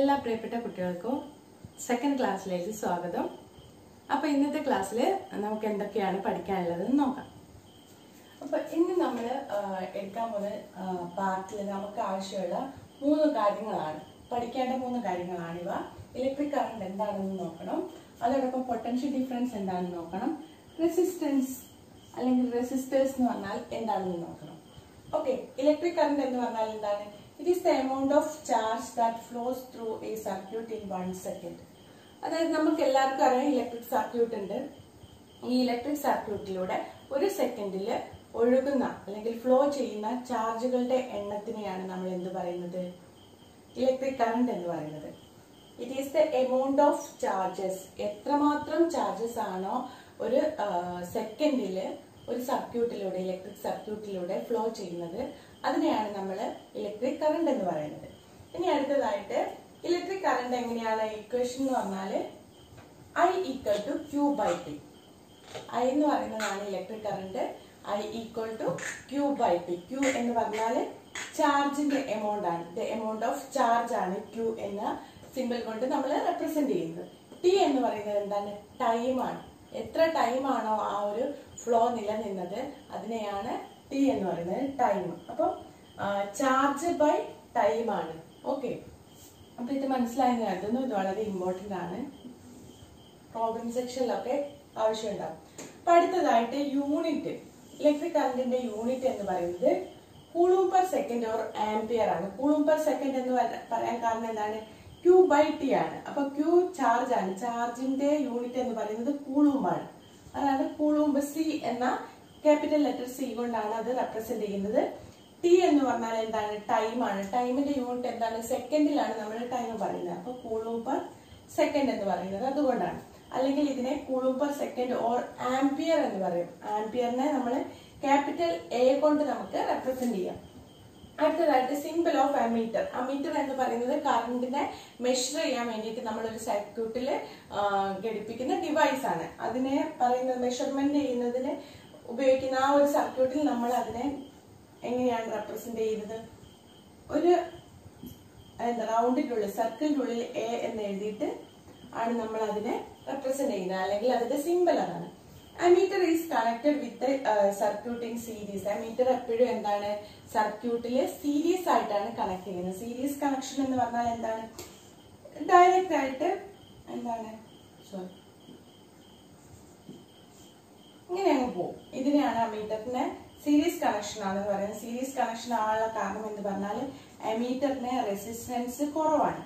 എല്ലാ പ്രിയപ്പെട്ട കുട്ടികൾക്കും സെക്കൻഡ് ക്ലാസ്സിലേക്ക് സ്വാഗതം അപ്പോൾ ഇന്നത്തെ ക്ലാസ്സിൽ നമുക്ക് എന്തൊക്കെയാണ് പഠിക്കാനുള്ളതെന്ന് നോക്കാം അപ്പോൾ ഇന്ന് നമ്മൾ എടുക്കാൻ പോകുന്ന പാർട്ടിൽ നമുക്ക് ആവശ്യമുള്ള മൂന്ന് കാര്യങ്ങളാണ് പഠിക്കേണ്ട മൂന്ന് കാര്യങ്ങളാണിവ ഇലക്ട്രിക് കറണ്ട് എന്താണെന്ന് നോക്കണം അതോടൊപ്പം പൊട്ടൻഷ്യൽ ഡിഫറൻസ് എന്താണെന്ന് നോക്കണം റെസിസ്റ്റൻസ് അല്ലെങ്കിൽ റെസിസ്റ്റേഴ്സ് എന്ന് പറഞ്ഞാൽ എന്താണെന്ന് നോക്കണം ഓക്കെ ഇലക്ട്രിക് കറണ്ട് എന്ന് പറഞ്ഞാൽ എന്താണ് it is the amount of charge that flows through a circuit in one second അതായത് നമുക്ക് എല്ലാവർക്കും അറിയാം ഇലക്ട്രിക് സർക്യൂട്ട് ഉണ്ട് ഈ ഇലക്ട്രിക് സർക്യൂട്ടിലൂടെ ഒരു സെക്കൻഡിൽ ഒഴുകുന്ന അല്ലെങ്കിൽ ഫ്ലോ ചെയ്യുന്ന ചാർജുകളുടെ എണ്ണത്തിനെയാണ് നമ്മൾ എന്ത് പറയുന്നത് ഇലക്ട്രിക് കറണ്ട് എന്ന് പറയുന്നത് it is the amount of charges എത്രമാത്രം ചാർജസ് ആണോ ഒരു സെക്കൻഡിൽ ഒരു സർക്യൂട്ടിലൂടെ ഇലക്ട്രിക് സർക്യൂട്ടിലൂടെ ഫ്ലോ ചെയ്യുന്നത് അതിനെയാണ് നമ്മൾ ഇലക്ട്രിക് കറണ്ട് എന്ന് പറയുന്നത് ഇനി അടുത്തതായിട്ട് ഇലക്ട്രിക് കറണ്ട് എങ്ങനെയാണ് ഇക്വേഷൻ എന്ന് പറഞ്ഞാൽ I equal to Q by T I എന്ന് പറയുന്നതാണ് electric current I equal to Q by T Q എന്ന് പറഞ്ഞാൽ ചാർജിന്റെ എമൗണ്ട് ആണ് ദ എമൗണ്ട് ഓഫ് ചാർജ് ആണ് ക്യൂ എന്ന സിമ്പിൾ കൊണ്ട് നമ്മൾ റെപ്രസെന്റ് ചെയ്യുന്നത് ടി എന്ന് പറയുന്നത് എന്താണ് ടൈമാണ് എത്ര ടൈമാണോ ആ ഒരു ഫ്ലോ നിലനിന്നത് അതിനെയാണ് ടി എന്ന് പറയുന്നത് ടൈം അപ്പം ചാർജ് ബൈ ടൈമാണ് ഓക്കെ അപ്പൊ ഇത് മനസ്സിലായെന്ന് കരുതുന്നു ഇത് വളരെ ഇമ്പോർട്ടന്റ് ആണ് പ്രോബ്ലം സെക്ഷനിലൊക്കെ ആവശ്യമുണ്ടാവും അപ്പൊ അടുത്തതായിട്ട് യൂണിറ്റ് ഇലക്ട്രിക് കറണ്ടിന്റെ യൂണിറ്റ് എന്ന് പറയുന്നത് coulomb per second or ampere ആണ് കൂളൂം പെർ സെക്കൻഡ് എന്ന് പറ- പറയാൻ കാരണം എന്താണ് ക്യൂ ബൈ ടി ആണ് അപ്പൊ ക്യൂ ചാർജ് ആണ് ചാർജിന്റെ യൂണിറ്റ് എന്ന് പറയുന്നത് കൂളൂമാണ് അതാണ് കൂളൂംബ് സി എന്ന ക്യാപിറ്റൽ ലെറ്റർ സി കൊണ്ടാണ് അത് റെപ്രസെന്റ് ചെയ്യുന്നത് ടി എന്ന് പറഞ്ഞാൽ എന്താണ് ടൈമാണ് ടൈമിന്റെ യൂണിറ്റ് എന്താണ് സെക്കൻഡിലാണ് നമ്മൾ ടൈം പറയുന്നത് അപ്പൊ കൂളൂം പെർ സെക്കൻഡ് എന്ന് പറയുന്നത് അതുകൊണ്ടാണ് അല്ലെങ്കിൽ ഇതിനെ coulomb per second or ampere എന്ന് പറയും ആംപിയറിനെ നമ്മൾ ക്യാപിറ്റൽ എ കൊണ്ട് നമുക്ക് റെപ്രസെന്റ് ചെയ്യാം അടുത്തതായിട്ട് സിമ്പിൾ ഓഫ് അമീറ്റർ അമീറ്റർ എന്ന് പറയുന്നത് കറണ്ടിനെ മെഷർ ചെയ്യാൻ വേണ്ടിയിട്ട് നമ്മൾ ഒരു സർക്യൂട്ടിൽ ഘടിപ്പിക്കുന്ന ഡിവൈസ് ആണ് അതിനെ പറയുന്നത് മെഷർമെന്റ് ചെയ്യുന്നതിന് ഉപയോഗിക്കുന്ന ആ ഒരു സർക്യൂട്ടിൽ നമ്മൾ അതിനെ എങ്ങനെയാണ് റെപ്രസെന്റ് ചെയ്യുന്നത് ഒരു എന്താ റൗണ്ടിനുള്ളിൽ സർക്കിളിനുള്ളിൽ എ എന്ന് എഴുതിയിട്ട് ആണ് നമ്മൾ അതിനെ റെപ്രസെന്റ് ചെയ്യുന്നത് അല്ലെങ്കിൽ അതിന്റെ സിമ്പിൾ അതാണ് ammeter is connected with circuit in series ammeter എപ്പോഴും എന്താണ് സർക്യൂട്ടിൽ സീരീസ് ആയിട്ടാണ് കണക്ട് ചെയ്യുന്നത് സീരീസ് കണക്ഷൻ എന്ന് പറഞ്ഞാൽ എന്താണ് ഡയറക്റ്റ് ആയിട്ട് എന്താണ് സോറി ഇങ്ങനെ അങ്ങ് പോകും ഇതിനെയാണ് അമീറ്ററിന് സീരീസ് കണക്ഷൻ ആണെന്ന് പറയുന്നത് സീരീസ് കണക്ഷൻ ആവാനുള്ള കാരണം എന്ന് പറഞ്ഞാൽ അമീറ്ററിന് റെസിസ്റ്റൻസ് കുറവാണ്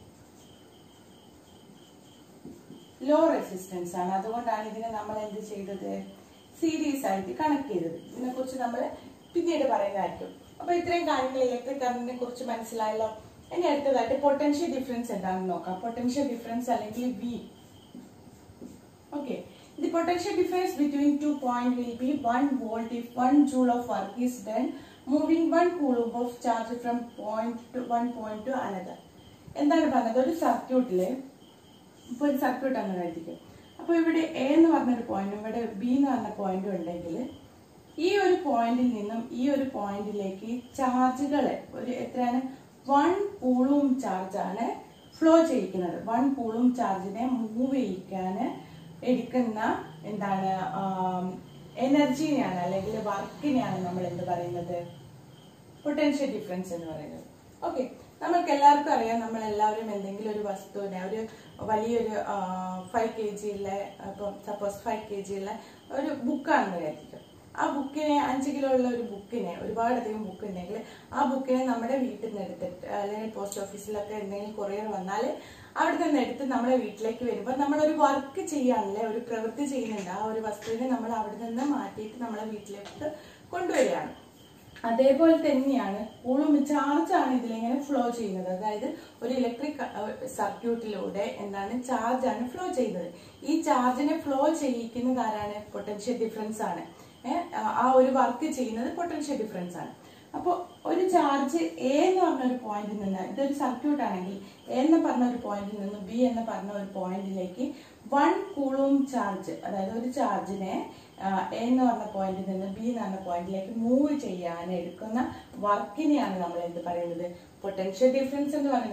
ലോ റെസിസ്റ്റൻസ് ആണ് അതുകൊണ്ടാണ് ഇതിനെ നമ്മൾ എന്ത് ചെയ്തത് സീരീസ് ആയിട്ട് കണക്ട് ചെയ്തത് ഇതിനെ കുറിച്ച് നമ്മൾ പിന്നീട് പറയുന്നതായിരിക്കും അപ്പൊ ഇത്രയും കാര്യങ്ങൾ ഇലക്ട്രിക് കറണ്ടിനെ കുറിച്ച് മനസ്സിലായല്ലോ ഇനി അടുത്തതായിട്ട് പൊട്ടൻഷ്യൽ ഡിഫറൻസ് എന്താണെന്ന് നോക്കാം പൊട്ടൻഷ്യൽ ഡിഫറൻസ് അല്ലെങ്കിൽ V Okay. The potential difference between two points will be 1 volt if 1 joule of work is done moving 1 coulomb of charge from point to one point to another. എന്താണ് പറഞ്ഞത് ഒരു സർക്യൂട്ടില് ഇപ്പൊ ഒരു circuit ആണ് കരുതിക്കും അപ്പൊ ഇവിടെ A എന്ന് പറഞ്ഞൊരു പോയിന്റും ഇവിടെ ബി എന്ന് പറഞ്ഞ പോയിന്റും ഉണ്ടെങ്കിൽ ഈ ഒരു പോയിന്റിൽ നിന്നും ഈ ഒരു പോയിന്റിലേക്ക് ചാർജുകളെ ഒരു എത്രയാണ് വൺ കൂളും ചാർജാണ് ഫ്ലോ ചെയ്യിക്കുന്നത് വൺ കൂളും ചാർജിനെ മൂവ് ചെയ്യിക്കാൻ എടുക്കുന്ന എന്താണ് എനർജിനെയാണ് അല്ലെങ്കിൽ വർക്കിനെയാണ് നമ്മൾ എന്ത് പറയുന്നത് പൊട്ടൻഷ്യൽ ഡിഫറൻസ് എന്ന് പറയുന്നത് ഓക്കെ നമ്മൾക്ക് എല്ലാവർക്കും അറിയാം നമ്മൾ എല്ലാവരും എന്തെങ്കിലും ഒരു വസ്തുവിനെ ഒരു വലിയൊരു ഫൈവ് കെ ജിയിലെ ഇപ്പം സപ്പോസ് ഫൈവ് കെ ജിയിലെ ഒരു ബുക്കാണെന്ന് വിചാരിക്കും ആ ബുക്കിനെ അഞ്ച് കിലോ ഉള്ള ഒരു ബുക്കിനെ ഒരുപാടധികം ബുക്ക് ഉണ്ടെങ്കിൽ ആ ബുക്കിനെ നമ്മുടെ വീട്ടിൽ നിന്ന് എടുത്തിട്ട് അല്ലെങ്കിൽ പോസ്റ്റ് ഓഫീസിലൊക്കെ എന്തെങ്കിലും കൊറിയർ വന്നാൽ അവിടെ നിന്ന് എടുത്ത് നമ്മുടെ വീട്ടിലേക്ക് വരുമ്പോൾ നമ്മൾ ഒരു വർക്ക് ചെയ്യാനല്ലേ ഒരു പ്രവൃത്തി ചെയ്യുന്നുണ്ട് ആ ഒരു വസ്തുവിനെ നമ്മൾ അവിടെ നിന്ന് മാറ്റിയിട്ട് നമ്മളെ വീട്ടിലേക്ക് കൊണ്ടുവരികയാണ് അതേപോലെ തന്നെയാണ് കൂളും ചാർജ് ആണ് ഇതിലിങ്ങനെ ഫ്ലോ ചെയ്യുന്നത് അതായത് ഒരു ഇലക്ട്രിക് സർക്യൂട്ടിലൂടെ എന്താണ് ചാർജ് ആണ് ഫ്ലോ ചെയ്യുന്നത് ഈ ചാർജിനെ ഫ്ലോ ചെയ്യിക്കുന്നത് ആരാണ് പൊട്ടൻഷ്യൽ ഡിഫറൻസ് ആണ് ഏഹ് ആ ഒരു വർക്ക് ചെയ്യുന്നത് പൊട്ടൻഷ്യൽ ഡിഫറൻസ് ആണ് അപ്പോൾ ഒരു ചാർജ് എ എന്ന് പറഞ്ഞ ഒരു പോയിന്റിൽ നിന്ന് ഇതൊരു സർക്യൂട്ട് ആണെങ്കിൽ എ എന്ന് പറഞ്ഞ ഒരു പോയിന്റിൽ നിന്ന് ബി എന്ന് പറഞ്ഞ ഒരു പോയിന്റിലേക്ക് വൺ കൂളും ചാർജ് അതായത് ഒരു ചാർജിനെ എ എന്ന് പറഞ്ഞ പോയിന്റിൽ നിന്ന് ബി എന്ന് പറഞ്ഞ പോയിന്റിലേക്ക് മൂവ് ചെയ്യാൻ എടുക്കുന്ന വർക്കിനെയാണ് നമ്മൾ എന്ത് പറയുന്നത് പൊട്ടൻഷ്യൽ ഡിഫറൻസ് എന്ന് പറയുന്നത്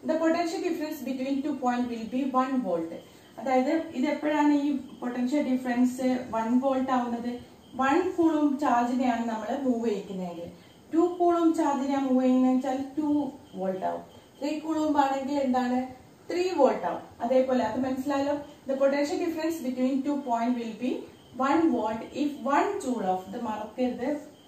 the potential difference between two point will be one volt അതായത് ഇത് എപ്പോഴാണ് ഈ പൊട്ടൻഷ്യൽ ഡിഫറൻസ് വൺ വോൾട്ട് ആവുന്നത് വൺ കൂളും ചാർജിനെയാണ് നമ്മൾ മൂവ് ചെയ്യിക്കുന്നതെങ്കിൽ ടു കൂളും ചാർജിനെ മൂവ് ചെയ്യുന്നത് വെച്ചാൽ ടു വോൾട്ട് ആവും ത്രീ കൂളും ആണെങ്കിൽ എന്താണ് ത്രീ വോൾട്ട് ആവും അതേപോലെ അത് മനസ്സിലായല്ലോ the potential difference between two point will be one volt if one joule of ഇത് മറക്കരുത്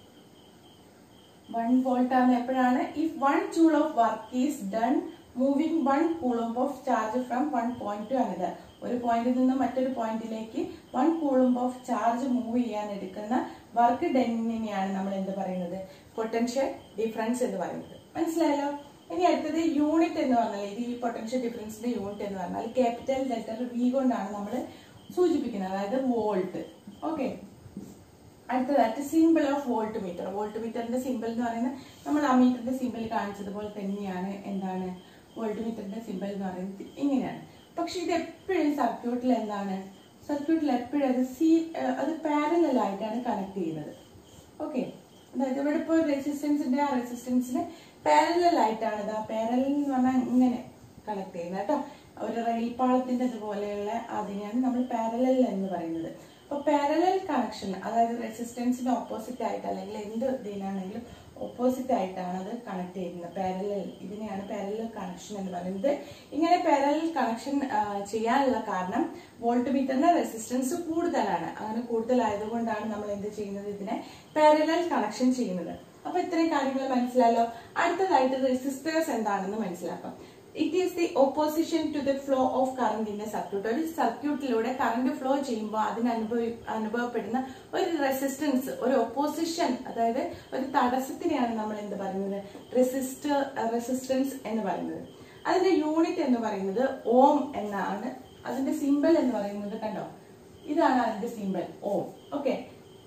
വൺ വോൾട്ട് ആണ് എപ്പോഴാണ് if one joule of work is done moving one coulomb of charge from one point to another ഒരു പോയിന്റിൽ നിന്ന് മറ്റൊരു പോയിന്റിലേക്ക് one coulomb of charge move ചെയ്യാൻ എടുക്കുന്ന വർക്ക് ഡെന്നിനെയാണ് നമ്മൾ എന്ത് പറയുന്നത് പൊട്ടൻഷ്യൽ ഡിഫറൻസ് എന്ന് പറയുന്നത് മനസ്സിലായല്ലോ ഇനി അടുത്തത് യൂണിറ്റ് എന്ന് പറഞ്ഞാൽ ഇത് ഈ പൊട്ടൻഷ്യൽ ഡിഫറൻസിന്റെ യൂണിറ്റ് എന്ന് പറഞ്ഞാൽ ക്യാപിറ്റൽ ലെറ്റർ വി കൊണ്ടാണ് നമ്മൾ സൂചിപ്പിക്കുന്നത് അതായത് വോൾട്ട് ഓക്കെ അടുത്തതായിട്ട് symbol of voltmeter volt മീറ്ററിന്റെ സിമ്പിൾ എന്ന് പറയുന്നത് നമ്മൾ ആ മീറ്ററിന്റെ സിമ്പിൾ കാണിച്ചതുപോലെ തന്നെയാണ് എന്താണ് വോൾട്ട് മീറ്ററിന്റെ സിമ്പിൾ എന്ന് പറയുന്നത് ഇങ്ങനെയാണ് പക്ഷെ ഇത് എപ്പോഴും സർക്യൂട്ടിൽ എന്താണ് സർക്യൂട്ടിൽ എപ്പോഴും അത് സി അത് പാരലൽ ആയിട്ടാണ് കണക്ട് ചെയ്യുന്നത് ഓക്കെ അതായത് ഇവിടെ ഇപ്പോൾ റെസിസ്റ്റൻസിന്റെ ആ റെസിസ്റ്റൻസിന് പാരലൽ ആയിട്ടാണ് ഇത് ആ പാരലൽ എന്ന് പറഞ്ഞാൽ ഇങ്ങനെ കണക്ട് ചെയ്യുന്നത് കേട്ടോ ഒരു റെയിൽപാളത്തിന്റെ അതുപോലെയുള്ള അതിനെയാണ് നമ്മൾ പാരലൽ എന്ന് പറയുന്നത് അപ്പൊ പാരലൽ കണക്ഷൻ അതായത് റെസിസ്റ്റൻസിന് ഓപ്പോസിറ്റ് ആയിട്ട് അല്ലെങ്കിൽ എന്ത് ഇതിനാണെങ്കിലും ഓപ്പോസിറ്റ് ആയിട്ടാണ് അത് കണക്ട് ചെയ്യുന്നത് പാരലൽ ഇതിനെയാണ് പാരലൽ കണക്ഷൻ എന്ന് പറയുന്നത് ഇങ്ങനെ പാരലൽ കണക്ഷൻ ചെയ്യാനുള്ള കാരണം വോൾട്ട് മീറ്ററിന്റെ റെസിസ്റ്റൻസ് കൂടുതലാണ് അങ്ങനെ കൂടുതലായതുകൊണ്ടാണ് നമ്മൾ എന്ത് ചെയ്യുന്നത് ഇതിനെ പാരലൽ കണക്ഷൻ ചെയ്യുന്നത് അപ്പൊ ഇത്രയും കാര്യങ്ങൾ മനസ്സിലായല്ലോ അടുത്തതായിട്ട് റെസിസ്റ്റേഴ്സ് എന്താണെന്ന് മനസ്സിലാക്കാം it is the opposition to the flow of current in a circuit ഒരു സർക്യൂട്ടിലൂടെ കറണ്ട് ഫ്ലോ ചെയ്യുമ്പോൾ അതിന് അനുഭവി അനുഭവപ്പെടുന്ന ഒരു റെസിസ്റ്റൻസ് ഒരു ഒപ്പോസിഷൻ അതായത് ഒരു തടസ്സത്തിനെയാണ് നമ്മൾ എന്ത് പറയുന്നത് റെസിസ്റ്റർ റെസിസ്റ്റൻസ് എന്ന് പറയുന്നത് അതിന്റെ യൂണിറ്റ് എന്ന് പറയുന്നത് ഓം എന്നാണ് അതിന്റെ സിമ്പൽ എന്ന് പറയുന്നത് കണ്ടോ ഇതാണ് അതിന്റെ സിമ്പൽ ഓം ഓക്കെ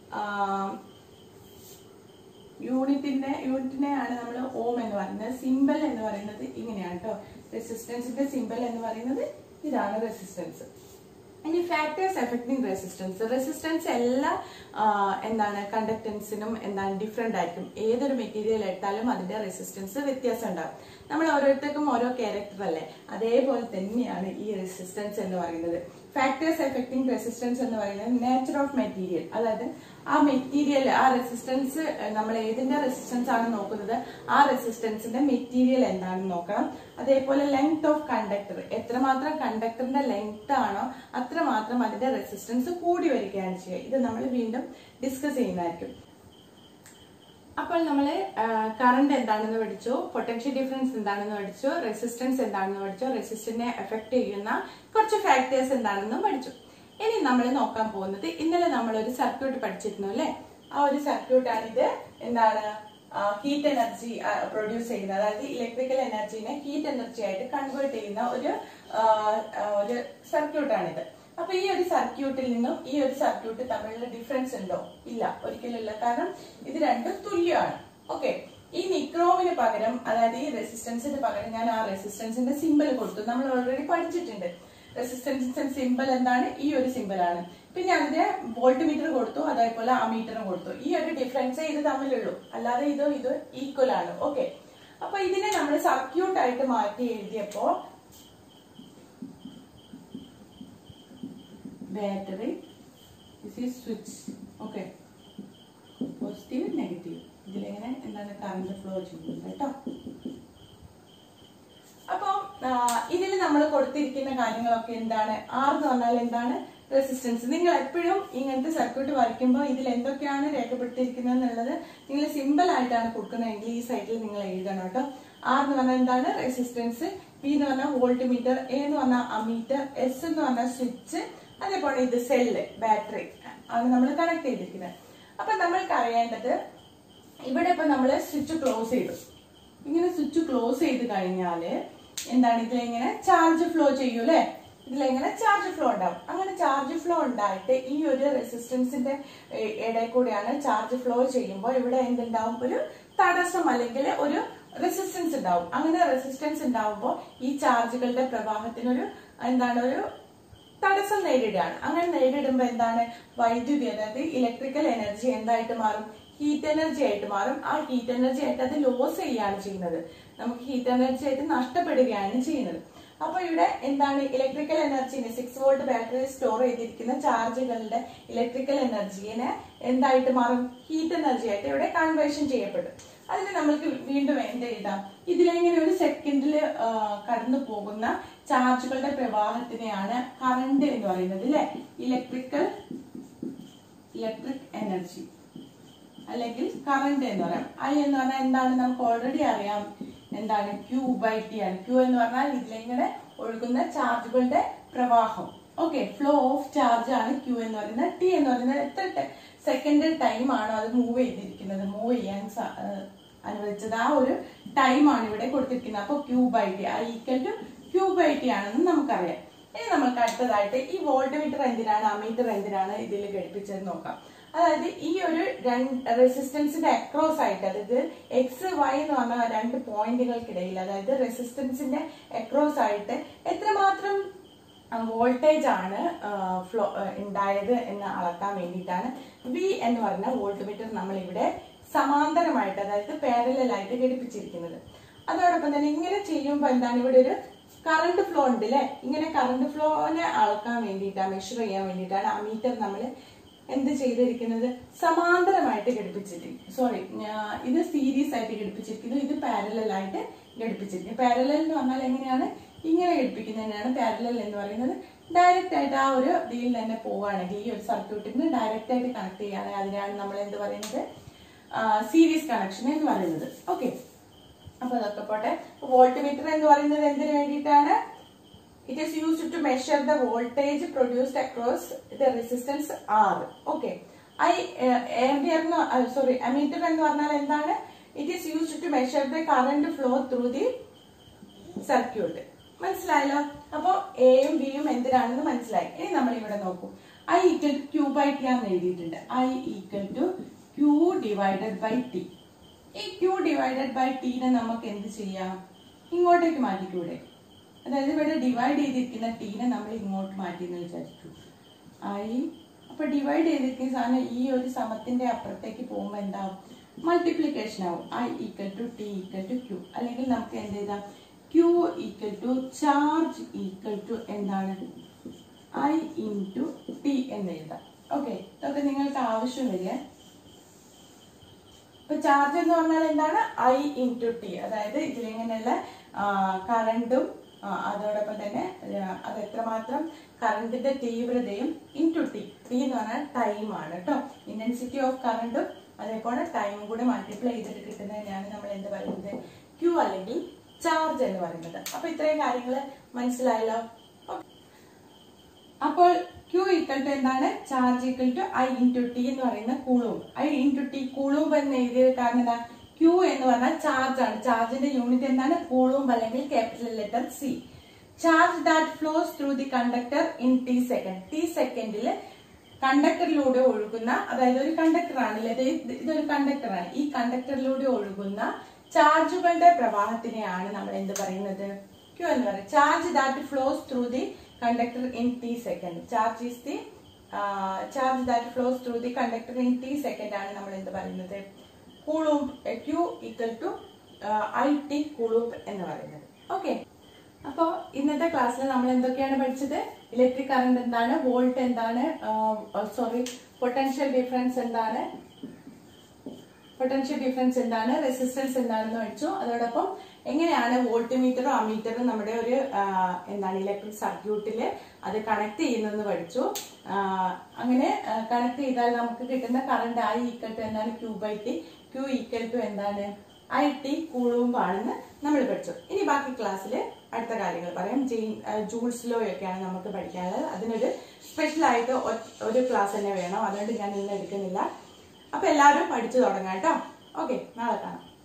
യൂണിറ്റിന്റെ യൂണിറ്റിനെയാണ് നമ്മൾ ഓം എന്ന് പറയുന്നത് സിമ്പൽ എന്ന് പറയുന്നത് ഇങ്ങനെയാണ് കേട്ടോ റെസിസ്റ്റൻസിന്റെ സിമ്പൽ എന്ന് പറയുന്നത് ഇതാണ് റെസിസ്റ്റൻസ് ഇനി ഫാക്ടേഴ്സ് എഫക്റ്റിംഗ് റെസിസ്റ്റൻസ് റെസിസ്റ്റൻസ് എല്ലാ ആ, എന്താണ് കണ്ടക്ടൻസിനും എന്താണ് ഡിഫറെന്റ് ആയിരിക്കും ഏതൊരു മെറ്റീരിയൽ എടുത്താലും അതിന്റെ റെസിസ്റ്റൻസ് വ്യത്യാസം ഉണ്ടാവും നമ്മൾ ഓരോരുത്തർക്കും ഓരോ ക്യാരക്ടർ അല്ലേ അതേപോലെ തന്നെയാണ് ഈ റെസിസ്റ്റൻസ് എന്ന് പറയുന്നത് ഫാക്ടേഴ്സ് എഫക്റ്റിംഗ് റെസിസ്റ്റൻസ് എന്ന് പറയുന്നത് നേച്ചർ ഓഫ് മെറ്റീരിയൽ അതായത് ആ മെറ്റീരിയൽ ആ റെസിസ്റ്റൻസ് നമ്മൾ ഏതിന്റെ റെസിസ്റ്റൻസ് ആണ് നോക്കുന്നത് ആ റെസിസ്റ്റൻസിന്റെ മെറ്റീരിയൽ എന്താണെന്ന് നോക്കണം അതേപോലെ ലെങ്ത് ഓഫ് കണ്ടക്ടർ എത്രമാത്രം കണ്ടക്ടറിന്റെ ലെങ്ത് ആണോ അത്രമാത്രം അതിന്റെ റെസിസ്റ്റൻസ് കൂടി വരികയാണ് ചെയ്യുക ഇത് നമ്മൾ വീണ്ടും ഡിസ്കസ് ചെയ്യുന്നതായിരിക്കും അപ്പോൾ നമ്മൾ കറണ്ട് എന്താണെന്ന് പഠിച്ചു പൊട്ടൻഷ്യൽ ഡിഫറൻസ് എന്താണെന്ന് പഠിച്ചു റെസിസ്റ്റൻസ് എന്താണെന്ന് പഠിച്ചു റെസിസ്റ്റന്റിനെ എഫക്ട് ചെയ്യുന്ന കുറച്ച് ഫാക്ടേഴ്സ് എന്താണെന്നും പഠിച്ചു ഇനി നമ്മൾ നോക്കാൻ പോകുന്നത് ഇന്നലെ നമ്മൾ ഒരു സർക്യൂട്ട് പഠിച്ചിരുന്നു അല്ലെ ആ ഒരു സർക്യൂട്ടാണ് ഇത് എന്താണ് ഹീറ്റ് എനർജി പ്രൊഡ്യൂസ് ചെയ്യുന്ന അതായത് ഇലക്ട്രിക്കൽ എനർജീനെ ഹീറ്റ് എനർജി ആയിട്ട് കൺവേർട്ട് ചെയ്യുന്ന ഒരു ആ, ആ, ഒരു സർക്യൂട്ടാണിത് അപ്പൊ ഈ ഒരു സർക്യൂട്ടിൽ നിന്നും ഈ ഒരു സർക്യൂട്ട് തമ്മിലുള്ള ഡിഫറൻസ് ഉണ്ടോ ഇല്ല ഒരിക്കലും ഇല്ല കാരണം ഇത് രണ്ടും തുല്യമാണ് ഓക്കെ ഈ നിക്രോമിന് പകരം അതായത് ഈ റെസിസ്റ്റൻസിന് പകരം ഞാൻ ആ റെസിസ്റ്റൻസിന്റെ സിമ്പൽ കൊടുത്തു നമ്മൾ ഓൾറെഡി പഠിച്ചിട്ടുണ്ട് റെസിസ്റ്റൻസിന്റെ സിമ്പൽ എന്താണ് ഈ ഒരു സിമ്പൽ ആണ് പിന്നെ അതിന് വോൾട്ട് മീറ്റർ കൊടുത്തു അതേപോലെ ആ മീറ്ററും കൊടുത്തു ഈ ഒരു ഡിഫറൻസ് ഇത് തമ്മിലുള്ളൂ അല്ലാതെ ഇത് ഇത് ഈക്വൽ ആണ് ഓക്കെ അപ്പൊ ഇതിനെ നമ്മൾ സർക്യൂട്ട് ആയിട്ട് മാറ്റി എഴുതിയപ്പോ battery this is switch okay positive negative ഇതിലെങ്ങനെ എന്താണ് കറണ്ട് ഫ്ലോ ചെയ്യുന്നത് കേട്ടോ അപ്പോൾ ഇതിൽ നമ്മൾ കൊടുത്തിരിക്കുന്ന കാര്യങ്ങളൊക്കെ എന്താണ് ആർ എന്ന് പറഞ്ഞാൽ എന്താണ് റെസിസ്റ്റൻസ് നിങ്ങൾ എപ്പോഴും ഇങ്ങനത്തെ സർക്യൂട്ട് വരയ്ക്കുമ്പോൾ ഇതിൽ എന്തൊക്കെയാണ് രേഖപ്പെടുത്തിയിരിക്കുന്നത് എന്നുള്ളത് നിങ്ങൾ സിമ്പിൾ ആയിട്ടാണ് കൊടുക്കുന്നതെങ്കിൽ ഈ സൈഡിൽ നിങ്ങൾ എഴുതണം കേട്ടോ ആർ എന്ന് പറഞ്ഞാൽ എന്താണ് റെസിസ്റ്റൻസ് പി എന്ന് പറഞ്ഞാൽ വോൾട്ട് മീറ്റർ എ എന്ന് പറഞ്ഞാൽ അമീറ്റർ എസ് എന്ന് പറഞ്ഞാൽ സ്വിച്ച് അതേപോലെ ഇത് സെല്ല് ബാറ്ററി ആണ് നമ്മൾ കണക്ട് ചെയ്തിരിക്കുന്നത് അപ്പൊ നമ്മൾക്ക് അറിയേണ്ടത് ഇവിടെ ഇപ്പൊ നമ്മൾ സ്വിച്ച് ക്ലോസ് ചെയ്തു ഇങ്ങനെ സ്വിച്ച് ക്ലോസ് ചെയ്ത് കഴിഞ്ഞാല് എന്താണ് ഇതിലെങ്ങനെ ചാർജ് ഫ്ലോ ചെയ്യൂ അല്ലെ ഇതിലെങ്ങനെ ചാർജ് ഫ്ലോ ഉണ്ടാവും അങ്ങനെ ചാർജ് ഫ്ലോ ഉണ്ടായിട്ട് ഈ ഒരു റെസിസ്റ്റൻസിന്റെ ഏഹ്, ഇടയിൽ കൂടെയാണ് ചാർജ് ഫ്ലോ ചെയ്യുമ്പോൾ ഇവിടെ എന്തുണ്ടാവും ഒരു തടസ്സം അല്ലെങ്കിൽ ഒരു റെസിസ്റ്റൻസ് ഉണ്ടാവും അങ്ങനെ റെസിസ്റ്റൻസ് ഉണ്ടാവുമ്പോൾ ഈ ചാർജുകളുടെ പ്രവാഹത്തിനൊരു എന്താണ് ഒരു തടസ്സം നേരിടുകയാണ് അങ്ങനെ നേരിടുമ്പോൾ എന്താണ് വൈദ്യുതി അതായത് ഇലക്ട്രിക്കൽ എനർജി എന്തായിട്ട് മാറും ഹീറ്റ് എനർജി ആയിട്ട് മാറും ആ ഹീറ്റ് എനർജി ആയിട്ട് അത് ലോസ് ചെയ്യാണ് ചെയ്യുന്നത് നമുക്ക് ഹീറ്റ് എനർജി ആയിട്ട് നഷ്ടപ്പെടുകയാണ് ചെയ്യുന്നത് അപ്പൊ ഇവിടെ എന്താണ് ഇലക്ട്രിക്കൽ എനർജിനെ സിക്സ് വോൾട്ട് ബാറ്ററി സ്റ്റോർ ചെയ്തിരിക്കുന്ന ചാർജുകളുടെ ഇലക്ട്രിക്കൽ എനർജിനെ എന്തായിട്ട് മാറും ഹീറ്റ് എനർജി ആയിട്ട് ഇവിടെ കൺവേർഷൻ ചെയ്യപ്പെടും അതിന് നമ്മൾക്ക് വീണ്ടും എന്ത് എഴുതാം ഇതിലെങ്ങനെ ഒരു സെക്കൻഡിൽ കടന്നു പോകുന്ന ചാർജുകളുടെ പ്രവാഹത്തിനെയാണ് കറണ്ട് എന്ന് പറയുന്നത് അല്ലെ ഇലക്ട്രിക്കൽ ഇലക്ട്രിക് എനർജി അല്ലെങ്കിൽ കറണ്ട് എന്ന് പറയാം ഐ എന്ന് പറഞ്ഞാൽ എന്താണ് നമുക്ക് ഓൾറെഡി അറിയാം എന്താണ് ക്യൂ ബൈ ടി ആണ് ക്യൂ എന്ന് പറഞ്ഞാൽ ഇതിലിങ്ങനെ ഒഴുകുന്ന ചാർജുകളുടെ പ്രവാഹം ഓക്കെ ഫ്ലോ ഓഫ് ചാർജ് ആണ് ക്യൂ എന്ന് പറയുന്നത് ടി എന്ന് പറയുന്നത് എത്ര സെക്കൻഡ് ടൈം ആണോ അത് മൂവ് ചെയ്തിരിക്കുന്നത് മൂവ് ചെയ്യാൻ സ- ഏഹ് അനുവദിച്ചത് ആ ഒരു ടൈമാണ് ഇവിടെ കൊടുത്തിരിക്കുന്നത് അപ്പൊ Q by T I equal to Q by T ആണെന്ന് നമുക്കറിയാം ഇനി നമുക്ക് അടുത്തതായിട്ട് ഈ വോൾട്ട് മീറ്റർ എന്തിനാണ് അമീറ്റർ എന്തിനാണ് ഇതിൽ ഘടിപ്പിച്ചത് നോക്കാം അതായത് ഈ ഒരു രണ്ട് റെസിസ്റ്റൻസിന്റെ അക്രോസ് ആയിട്ട് അതായത് എക്സ് വൈ എന്ന് പറഞ്ഞ രണ്ട് പോയിന്റുകൾക്കിടയിൽ അതായത് റെസിസ്റ്റൻസിന്റെ അക്രോസ് ആയിട്ട് എത്രമാത്രം വോൾട്ടേജ് ആണ് ഫ്ലോ ഉണ്ടായത് എന്ന് അളക്കാൻ വേണ്ടിയിട്ടാണ് വി എന്ന് പറഞ്ഞ വോൾട്ട് മീറ്റർ നമ്മൾ ഇവിടെ സമാന്തരമായിട്ട് അതായത് പാരലൽ ആയിട്ട് ഘടിപ്പിച്ചിരിക്കുന്നത് അതോടൊപ്പം തന്നെ ഇങ്ങനെ ചെയ്യുമ്പോൾ എന്താണ് ഇവിടെ ഒരു കറണ്ട് ഫ്ലോ ഉണ്ട് അല്ലെ ഇങ്ങനെ കറണ്ട് ഫ്ലോനെ അളക്കാൻ വേണ്ടിയിട്ടാണ് മെഷർ ചെയ്യാൻ വേണ്ടിയിട്ടാണ് ആ മീറ്റർ നമ്മൾ എന്ത് ചെയ്തിരിക്കുന്നത് സമാന്തരമായിട്ട് ഘടിപ്പിച്ചിരിക്കും സോറി ഇത് സീരീസ് ആയിട്ട് ഘടിപ്പിച്ചിരിക്കുന്നു ഇത് പാരലൽ ആയിട്ട് ഘടിപ്പിച്ചിരിക്കുന്നു പാരലൽ എന്ന് പറഞ്ഞാൽ എങ്ങനെയാണ് ഇങ്ങനെ ഘടിപ്പിക്കുന്നതിനാണ് പാരലൽ എന്ന് പറയുന്നത് ഡയറക്റ്റ് ആയിട്ട് ആ ഒരു ഇതിൽ തന്നെ പോവുകയാണെങ്കിൽ ഈ ഒരു സർക്യൂട്ടിന് ഡയറക്റ്റ് ആയിട്ട് കണക്ട് ചെയ്യുകയാണെങ്കിൽ അതിനാണ് നമ്മൾ എന്ത് പറയുന്നത് സീരീസ് കണക്ഷൻ എന്ന് പറയുന്നത് ഓക്കെ അപ്പൊ അതൊക്കെ പോട്ടെ വോൾട്ട് മീറ്റർ എന്ന് പറയുന്നത് എന്തിനു വേണ്ടിയിട്ടാണ് it is used to measure the voltage produced across the resistance R okay I ഏവിയർ സോറി അമീറ്റർ എന്ന് പറഞ്ഞാൽ എന്താണ് it is used to measure the current flow through the circuit മനസ്സിലായല്ലോ അപ്പോ എയും ബിയും എന്തിനാണെന്ന് മനസ്സിലായി ഇനി നമ്മൾ ഇവിടെ നോക്കൂ I equal to Q by T ആണെന്ന് എഴുതിയിട്ടുണ്ട് I equal to Q divided by T ഈ ക്യൂ ഡിവൈഡഡ് ബൈ ടീനെ നമുക്ക് എന്ത് ചെയ്യാം ഇങ്ങോട്ടേക്ക് മാറ്റിക്കൂടെ അതായത് ഇവിടെ ഡിവൈഡ് ചെയ്തിരിക്കുന്ന ടീനെ നമ്മൾ ഇങ്ങോട്ട് മാറ്റി എന്ന് വിചാരിച്ചു ഐ അപ്പൊ ഡിവൈഡ് ചെയ്തിരിക്കുന്ന സാധനം ഈ ഒരു സമത്തിന്റെ അപ്പുറത്തേക്ക് പോകുമ്പോൾ എന്താവും മൾട്ടിപ്ലിക്കേഷൻ ആവും I equal to T equal to Q അല്ലെങ്കിൽ നമുക്ക് എന്ത് ചെയ്താം Q equal to charge equal to എന്താണ് ഐ ഇൻറ്റു ടി എന്ന് എഴുതാം ഓക്കെ ഇതൊക്കെ നിങ്ങൾക്ക് ആവശ്യം വരിക ഇപ്പൊ ചാർജ് എന്ന് പറഞ്ഞാൽ എന്താണ് ഐ ഇൻറ്റു ടി അതായത് ഇതിലിങ്ങനെയുള്ള കറണ്ടും അതോടൊപ്പം തന്നെ ആ, അത് എത്രമാത്രം കറണ്ടിന്റെ തീവ്രതയും ഇൻറ്റു ടി ടി എന്ന് പറഞ്ഞാൽ ടൈം ആണ് കേട്ടോ ഇന്റൻസിറ്റി ഓഫ് കറണ്ടും അതേപോലെ ടൈമും കൂടെ മൾട്ടിപ്ലൈ ചെയ്തിട്ട് കിട്ടുന്നതിനാണ് നമ്മൾ എന്ത് പറയുന്നത് ക്യൂ അല്ലെങ്കിൽ ചാർജ് എന്ന് പറയുന്നത് അപ്പൊ ഇത്രയും കാര്യങ്ങൾ മനസ്സിലായല്ലോ അപ്പോൾ Q ഈക്വൽ ടു എന്താണ് charge equal to I into T എന്ന് പറയുന്ന coulomb I into T coulomb എന്ന് എഴുതിയത് കാരണം എന്താ Q എന്ന് പറഞ്ഞാൽ ചാർജ് ആണ് ചാർജിന്റെ യൂണിറ്റ് എന്താണ് കൂളൂം അല്ലെങ്കിൽ capital letter C charge that flows through the conductor in T second T സെക്കൻഡിൽ കണ്ടക്ടറിലൂടെ ഒഴുകുന്ന അതായത് ഒരു കണ്ടക്ടർ ആണ് ഇത് ഇതൊരു കണ്ടക്ടറാണ് ഈ കണ്ടക്ടറിലൂടെ ഒഴുകുന്ന ചാർജുകളുടെ പ്രവാഹത്തിനെയാണ് നമ്മൾ എന്ത് പറയുന്നത് ക്യൂ എന്ന് പറയുന്നത് charge that flows through the conductor in T second charge is the charge that flows through the conductor in T second ആണ് നമ്മൾ എന്ത് പറയുന്നത് coulomb Q equal to I T coulomb എന്ന് പറയുന്നത് ഓക്കെ അപ്പോ ഇന്നത്തെ ക്ലാസ്സിൽ നമ്മൾ എന്തൊക്കെയാണ് പഠിച്ചത് ഇലക്ട്രിക് കറണ്ട് എന്താണ് വോൾട്ട് എന്താണ് സോറി പൊട്ടൻഷ്യൽ ഡിഫറൻസ് എന്താണ് പൊട്ടൻഷ്യൽ ഡിഫറൻസ് എന്താണ് റെസിസ്റ്റൻസ് എന്താണെന്ന് പഠിച്ചു അതോടൊപ്പം എങ്ങനെയാണ് വോൾട്ട് മീറ്ററും അമീറ്ററും നമ്മുടെ ഒരു ആ, എന്താണ് ഇലക്ട്രിക് സർക്യൂട്ടിൽ അത് കണക്ട് ചെയ്യുന്നതെന്ന് പഠിച്ചു ആ, അങ്ങനെ കണക്ട് ചെയ്താൽ നമുക്ക് കിട്ടുന്ന കറണ്ട് ഐ ഈക്വൽ ടു എന്താണ് Q by T Q equal to എന്താണ് ഐ ടി കൂളുമ്പാണെന്ന് നമ്മൾ പഠിച്ചു ഇനി ബാക്കി ക്ലാസ്സിൽ അടുത്ത കാര്യങ്ങൾ പറയാം ജെയിൻ ജൂൾസ് ലോ ഒക്കെയാണ് നമുക്ക് പഠിക്കാനുള്ളത് അതിനൊരു സ്പെഷ്യൽ ആയിട്ട് ഒ- ഒരു ക്ലാസ് തന്നെ വേണം അതുകൊണ്ട് ഞാൻ ഇന്ന് എടുക്കുന്നില്ല അപ്പൊ എല്ലാവരും പഠിച്ചു തുടങ്ങാം കേട്ടോ ഓക്കെ നാളെ കാണാം